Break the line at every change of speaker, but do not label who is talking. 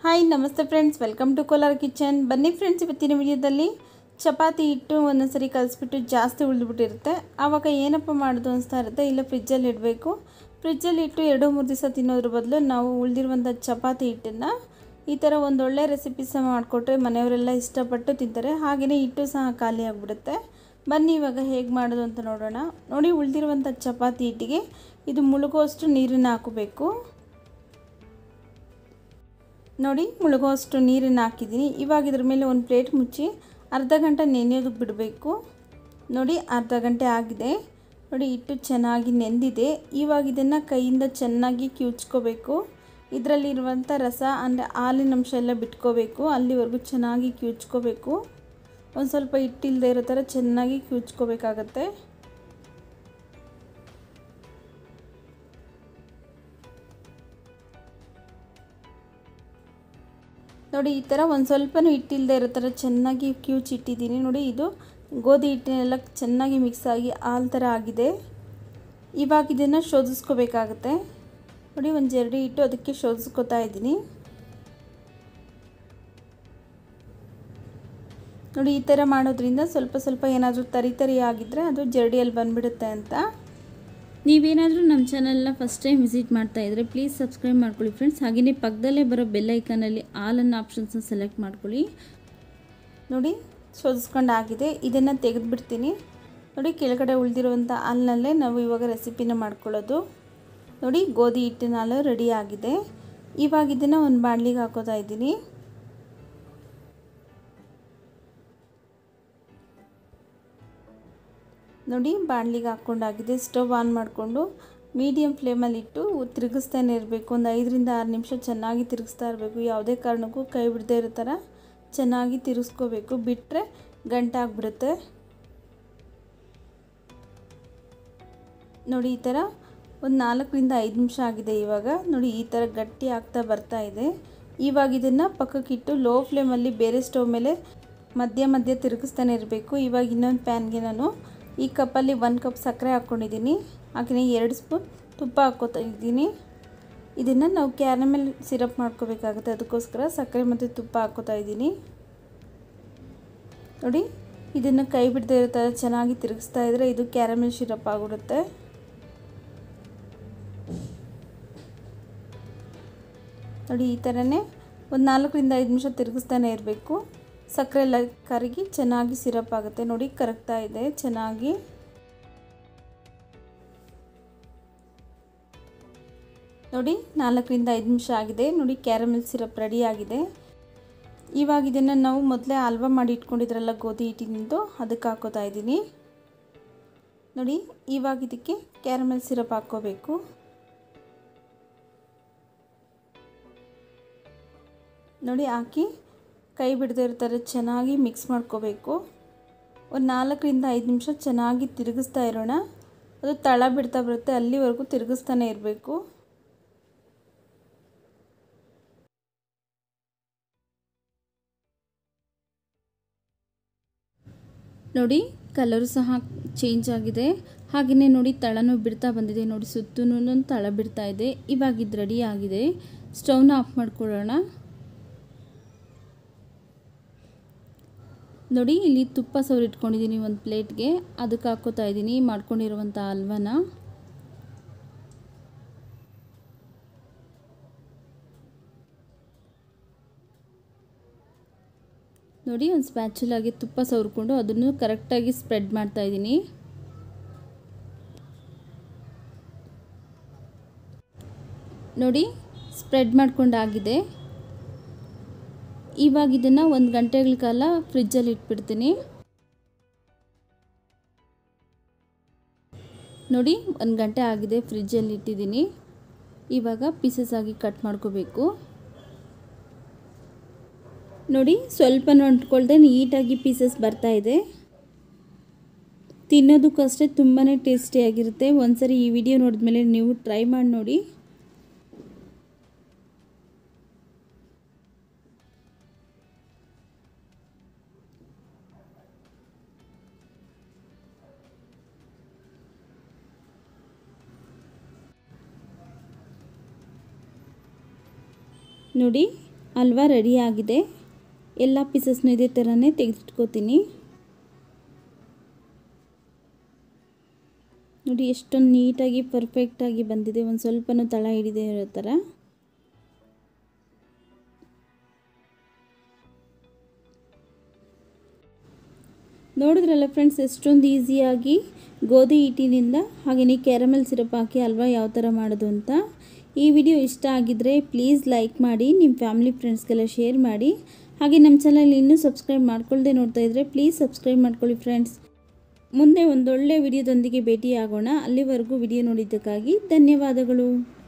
hi ನಮಸ್ತೆ friends welcome to Kolar kitchen ಬನ್ನಿ friends ಇವತ್ತಿನ ವಿಡಿಯೋದಲ್ಲಿ ಚಪಾತಿ ಹಿಟ್ಟು ಒಂದೊಂದ್ಸರಿ ಕಲಿಸ್ಬಿಟ್ಟು ಜಾಸ್ತಿ ಉಳಿದ್ಬಿಟ್ಟಿರುತ್ತೆ ಆವಾಗ ಏನಪ್ಪ ಮಾಡೋದು ಅನಿಸ್ತಾ ಇರುತ್ತೆ ಇಲ್ಲ ಫ್ರಿಜ್ಜಲ್ಲಿ ಇಡಬೇಕು ಫ್ರಿಜ್ಜಲ್ಲಿ ಇಟ್ಟು ಎರಡು ಮೂರು ದಿವಸ ತಿನ್ನೋದ್ರ ಬದಲು ನಾವು ಉಳಿದಿರುವಂಥ ಚಪಾತಿ ಹಿಟ್ಟನ್ನು ಈ ಥರ ಒಂದೊಳ್ಳೆ ರೆಸಿಪಿ ಸಹ ಮಾಡಿಕೊಟ್ರೆ ಮನೆಯವರೆಲ್ಲ ಇಷ್ಟಪಟ್ಟು ತಿಂತಾರೆ ಹಾಗೆಯೇ ಹಿಟ್ಟು ಸಹ ಖಾಲಿ ಆಗಿಬಿಡುತ್ತೆ ಬನ್ನಿ ಇವಾಗ ಹೇಗೆ ಮಾಡೋದು ಅಂತ ನೋಡೋಣ ನೋಡಿ ಉಳಿದಿರುವಂಥ ಚಪಾತಿ ಹಿಟ್ಟಿಗೆ ಇದು ಮುಳುಗುವಷ್ಟು ನೀರನ್ನು ಹಾಕಬೇಕು ನೋಡಿ ಮುಳುಗುವಷ್ಟು ನೀರನ್ನು ಹಾಕಿದ್ದೀನಿ ಇವಾಗ ಇದ್ರ ಮೇಲೆ ಒಂದು ಪ್ಲೇಟ್ ಮುಚ್ಚಿ ಅರ್ಧ ಗಂಟೆ ನೆನೆಯೋದಕ್ಕೆ ಬಿಡಬೇಕು ನೋಡಿ ಅರ್ಧ ಗಂಟೆ ಆಗಿದೆ ನೋಡಿ ಹಿಟ್ಟು ಚೆನ್ನಾಗಿ ನೆಂದಿದೆ ಇವಾಗ ಇದನ್ನು ಕೈಯಿಂದ ಚೆನ್ನಾಗಿ ಕಿವುಚ್ಕೋಬೇಕು ಇದರಲ್ಲಿರುವಂಥ ರಸ ಅಂದರೆ ಹಾಲಿನ ಅಂಶ ಎಲ್ಲ ಬಿಟ್ಕೋಬೇಕು ಅಲ್ಲಿವರೆಗೂ ಚೆನ್ನಾಗಿ ಕಿವುಚ್ಕೋಬೇಕು ಒಂದು ಸ್ವಲ್ಪ ಹಿಟ್ಟಿಲ್ಲದೆ ಇರೋ ಥರ ಚೆನ್ನಾಗಿ ಕಿವುಚ್ಕೋಬೇಕಾಗತ್ತೆ ನೋಡಿ ಈ ಥರ ಒಂದು ಸ್ವಲ್ಪನೂ ಹಿಟ್ಟಿಲ್ಲದೆ ಇರೋ ಥರ ಚೆನ್ನಾಗಿ ಕಿವುಚಿಟ್ಟಿದ್ದೀನಿ ನೋಡಿ ಇದು ಗೋಧಿ ಹಿಟ್ಟಿನೆಲ್ಲ ಚೆನ್ನಾಗಿ ಮಿಕ್ಸ್ ಆಗಿ ಹಾಲು ಥರ ಆಗಿದೆ ಇವಾಗ ಇದನ್ನು ಶೋಧಿಸ್ಕೋಬೇಕಾಗತ್ತೆ ನೋಡಿ ಒಂದು ಜರಡಿ ಇಟ್ಟು ಅದಕ್ಕೆ ಶೋಧಿಸ್ಕೋತಾ ಇದ್ದೀನಿ ನೋಡಿ ಈ ಥರ ಮಾಡೋದ್ರಿಂದ ಸ್ವಲ್ಪ ಸ್ವಲ್ಪ ಏನಾದರೂ ತರಿ ತರಿ ಆಗಿದ್ದರೆ ಅದು ಜರಡಿಯಲ್ಲಿ ಬಂದುಬಿಡುತ್ತೆ ಅಂತ
ನೀವೇನಾದರೂ ನಮ್ಮ ಚಾನಲ್ನ ಫಸ್ಟ್ ಟೈಮ್ ವಿಸಿಟ್ ಮಾಡ್ತಾ ಇದ್ದರೆ ಪ್ಲೀಸ್ ಸಬ್ಸ್ಕ್ರೈಬ್ ಮಾಡ್ಕೊಳ್ಳಿ ಫ್ರೆಂಡ್ಸ್ ಹಾಗೆಯೇ ಪಕ್ಕದಲ್ಲೇ ಬರೋ ಬೆಲ್ಲೈಕನಲ್ಲಿ ಆಲ್ ಅನ್ನೋ ಆಪ್ಷನ್ಸ್ನ ಸೆಲೆಕ್ಟ್ ಮಾಡ್ಕೊಳ್ಳಿ
ನೋಡಿ ಶೋಧಿಸ್ಕೊಂಡು ಆಗಿದೆ ಇದನ್ನು ತೆಗೆದುಬಿಡ್ತೀನಿ ನೋಡಿ ಕೆಳಗಡೆ ಉಳಿದಿರುವಂಥ ಹಾಲಿನಲ್ಲೇ ನಾವು ಇವಾಗ ರೆಸಿಪಿನ ಮಾಡ್ಕೊಳ್ಳೋದು ನೋಡಿ ಗೋಧಿ ಹಿಟ್ಟಿನ ಹಾಲು ರೆಡಿ ಆಗಿದೆ ಇವಾಗ ಇದನ್ನು ಒಂದು ಬಾಣಲಿಗೆ ಹಾಕೋತಾ ಇದ್ದೀನಿ ನೋಡಿ ಬಾಣಲಿಗೆ ಹಾಕ್ಕೊಂಡಾಗಿದೆ ಸ್ಟವ್ ಆನ್ ಮಾಡಿಕೊಂಡು ಮೀಡಿಯಮ್ ಫ್ಲೇಮಲ್ಲಿ ಇಟ್ಟು ತಿರುಗಿಸ್ತಾನೆ ಇರಬೇಕು ಒಂದು ಐದರಿಂದ ಆರು ನಿಮಿಷ ಚೆನ್ನಾಗಿ ತಿರುಗಿಸ್ತಾ ಇರಬೇಕು ಯಾವುದೇ ಕಾರಣಕ್ಕೂ ಕೈ ಬಿಡದೇ ಇರೋ ಥರ ಚೆನ್ನಾಗಿ ತಿರುಗಿಸ್ಕೋಬೇಕು ಬಿಟ್ಟರೆ ಗಂಟಾಗ್ಬಿಡುತ್ತೆ ನೋಡಿ ಈ ಥರ ಒಂದು ನಾಲ್ಕರಿಂದ ಐದು ನಿಮಿಷ ಆಗಿದೆ ಇವಾಗ ನೋಡಿ ಈ ಥರ ಗಟ್ಟಿ ಆಗ್ತಾ ಬರ್ತಾ ಇದೆ ಇವಾಗ ಇದನ್ನು ಪಕ್ಕಕ್ಕಿಟ್ಟು ಲೋ ಫ್ಲೇಮಲ್ಲಿ ಬೇರೆ ಸ್ಟವ್ ಮೇಲೆ ಮಧ್ಯ ಮಧ್ಯ ತಿರುಗಿಸ್ತಾನೆ ಇರಬೇಕು ಇವಾಗ ಇನ್ನೊಂದು ಪ್ಯಾನ್ಗೆ ನಾನು ಈ ಕಪ್ಪಲ್ಲಿ ಒಂದು ಕಪ್ ಸಕ್ಕರೆ ಹಾಕ್ಕೊಂಡಿದ್ದೀನಿ ಹಾಗೆಯೇ ಎರಡು ಸ್ಪೂನ್ ತುಪ್ಪ ಹಾಕ್ಕೋತಾ ಇದ್ದೀನಿ ಇದನ್ನು ನಾವು ಕ್ಯಾರಮೆಲ್ ಸಿರಪ್ ಮಾಡ್ಕೋಬೇಕಾಗುತ್ತೆ ಅದಕ್ಕೋಸ್ಕರ ಸಕ್ಕರೆ ಮತ್ತು ತುಪ್ಪ ಹಾಕ್ಕೋತಾ ಇದ್ದೀನಿ ನೋಡಿ ಇದನ್ನು ಕೈ ಬಿಡದೇ ಇರೋ ಥರ ಚೆನ್ನಾಗಿ ತಿರುಗಿಸ್ತಾ ಇದ್ದರೆ ಇದು ಕ್ಯಾರಮೆಲ್ ಸಿರಪ್ ಆಗಿಬಿಡುತ್ತೆ ನೋಡಿ ಈ ಥರನೇ ಒಂದು ನಾಲ್ಕರಿಂದ ಐದು ನಿಮಿಷ ತಿರುಗಿಸ್ತಾನೆ ಇರಬೇಕು ಸಕ್ಕರೆ ಎಲ್ಲ ಕರಗಿ ಚೆನ್ನಾಗಿ ಸಿರಪ್ ಆಗುತ್ತೆ ನೋಡಿ ಕರಗ್ತಾ ಇದೆ ಚೆನ್ನಾಗಿ ನೋಡಿ ನಾಲ್ಕರಿಂದ ಐದು ನಿಮಿಷ ಆಗಿದೆ ನೋಡಿ ಕ್ಯಾರಮೆಲ್ ಸಿರಪ್ ರೆಡಿ ಆಗಿದೆ ಇವಾಗ ಇದನ್ನು ನಾವು ಮೊದಲೇ ಹಲ್ವಾ ಮಾಡಿ ಇಟ್ಕೊಂಡಿದ್ರಲ್ಲ ಗೋಧಿ ಹಿಟ್ಟಿನಿಂದು ಅದಕ್ಕೆ ಹಾಕೋತಾ ಇದ್ದೀನಿ ನೋಡಿ ಇವಾಗ ಇದಕ್ಕೆ ಕ್ಯಾರಮೆಲ್ ಸಿರಪ್ ಹಾಕ್ಕೋಬೇಕು ನೋಡಿ ಹಾಕಿ ಕೈ ಬಿಡದೇ ಇರ್ತಾರೆ ಚೆನ್ನಾಗಿ ಮಿಕ್ಸ್ ಮಾಡ್ಕೋಬೇಕು ಒಂದು ನಾಲ್ಕರಿಂದ ಐದು ನಿಮಿಷ ಚೆನ್ನಾಗಿ ತಿರುಗಿಸ್ತಾ ಇರೋಣ ಅದು ತಳ ಬಿಡ್ತಾ ಬರುತ್ತೆ ಅಲ್ಲಿವರೆಗೂ ತಿರುಗಿಸ್ತಾನೆ ಇರಬೇಕು
ನೋಡಿ ಕಲರು ಸಹ ಚೇಂಜ್ ಆಗಿದೆ ಹಾಗೆಯೇ ನೋಡಿ ತಳನೂ ಬಿಡ್ತಾ ಬಂದಿದೆ ನೋಡಿ ಸುತ್ತೂ ತಳ ಬಿಡ್ತಾ ಇದೆ ಇವಾಗ ಇದು ರೆಡಿ ಆಗಿದೆ ಸ್ಟವ್ನ ಆಫ್ ಮಾಡ್ಕೊಳ್ಳೋಣ ನೋಡಿ ಇಲ್ಲಿ ತುಪ್ಪ ಸವರಿ ಇಟ್ಕೊಂಡಿದ್ದೀನಿ ಒಂದು ಪ್ಲೇಟ್ಗೆ ಅದಕ್ಕೆ ಹಾಕ್ಕೋತಾ ಇದ್ದೀನಿ ಮಾಡ್ಕೊಂಡಿರುವಂಥ ಹಲ್ವನ ನೋಡಿ ಒಂದು ಸ್ಪ್ಯಾಚುಲಾಗಿ ತುಪ್ಪ ಸವರ್ಕೊಂಡು ಅದನ್ನು ಕರೆಕ್ಟಾಗಿ ಸ್ಪ್ರೆಡ್ ಮಾಡ್ತಾ ಇದ್ದೀನಿ ನೋಡಿ ಸ್ಪ್ರೆಡ್ ಮಾಡ್ಕೊಂಡಾಗಿದೆ ಇವಾಗ ಇದನ್ನು ಒಂದು ಗಂಟೆಗಳ ಕಾಲ ಫ್ರಿಜ್ಜಲ್ಲಿ ಇಟ್ಬಿಡ್ತೀನಿ ನೋಡಿ ಒಂದು ಗಂಟೆ ಆಗಿದೆ ಫ್ರಿಜ್ಜಲ್ಲಿ ಇಟ್ಟಿದ್ದೀನಿ ಇವಾಗ ಪೀಸಸ್ ಆಗಿ ಕಟ್ ಮಾಡ್ಕೋಬೇಕು ನೋಡಿ ಸ್ವಲ್ಪ ಅಂಟ್ಕೊಳ್ದೆ ನೀಟಾಗಿ ಪೀಸಸ್ ಬರ್ತಾ ಇದೆ ತಿನ್ನೋದಕ್ಕೂ ಅಷ್ಟೇ ತುಂಬಾ ಟೇಸ್ಟಿಯಾಗಿರುತ್ತೆ ಒಂದ್ಸರಿ ಈ ವಿಡಿಯೋ ನೋಡಿದ್ಮೇಲೆ ನೀವು ಟ್ರೈ ಮಾಡಿ ನೋಡಿ ನೋಡಿ ಹಲ್ವಾ ರೆಡಿ ಆಗಿದೆ ಎಲ್ಲ ಪೀಸಸ್ನು ಇದೇ ಥರನೇ ತೆಗೆದಿಟ್ಕೋತೀನಿ ನೋಡಿ ಎಷ್ಟೊಂದು ನೀಟಾಗಿ ಪರ್ಫೆಕ್ಟಾಗಿ ಬಂದಿದೆ ಒಂದು ಸ್ವಲ್ಪನೂ ತಳ ಹಿಡಿದೇ ಇರೋ ಥರ ನೋಡಿದ್ರಲ್ಲ ಫ್ರೆಂಡ್ಸ್ ಎಷ್ಟೊಂದು ಈಸಿಯಾಗಿ ಗೋಧಿ ಹಿಟ್ಟಿನಿಂದ ಹಾಗೆಯೇ ಕ್ಯಾರಮೆಲ್ ಸಿರಪ್ ಹಾಕಿ ಹಲ್ವಾ ಯಾವ ಥರ ಮಾಡೋದು ಅಂತ ಈ ವಿಡಿಯೋ ಇಷ್ಟ ಆಗಿದ್ದರೆ ಪ್ಲೀಸ್ ಲೈಕ್ ಮಾಡಿ ನಿಮ್ಮ ಫ್ಯಾಮಿಲಿ ಫ್ರೆಂಡ್ಸ್ಗೆಲ್ಲ ಶೇರ್ ಮಾಡಿ ಹಾಗೆ ನಮ್ಮ ಚಾನಲ್ ಇನ್ನೂ ಸಬ್ಸ್ಕ್ರೈಬ್ ಮಾಡ್ಕೊಳ್ಳದೆ ನೋಡ್ತಾ ಇದ್ದರೆ ಪ್ಲೀಸ್ ಸಬ್ಸ್ಕ್ರೈಬ್ ಮಾಡ್ಕೊಳ್ಳಿ ಫ್ರೆಂಡ್ಸ್ ಮುಂದೆ ಒಂದೊಳ್ಳೆ ವಿಡಿಯೋದೊಂದಿಗೆ ಭೇಟಿಯಾಗೋಣ ಅಲ್ಲಿವರೆಗೂ ವಿಡಿಯೋ ನೋಡಿದ್ದಕ್ಕಾಗಿ ಧನ್ಯವಾದಗಳು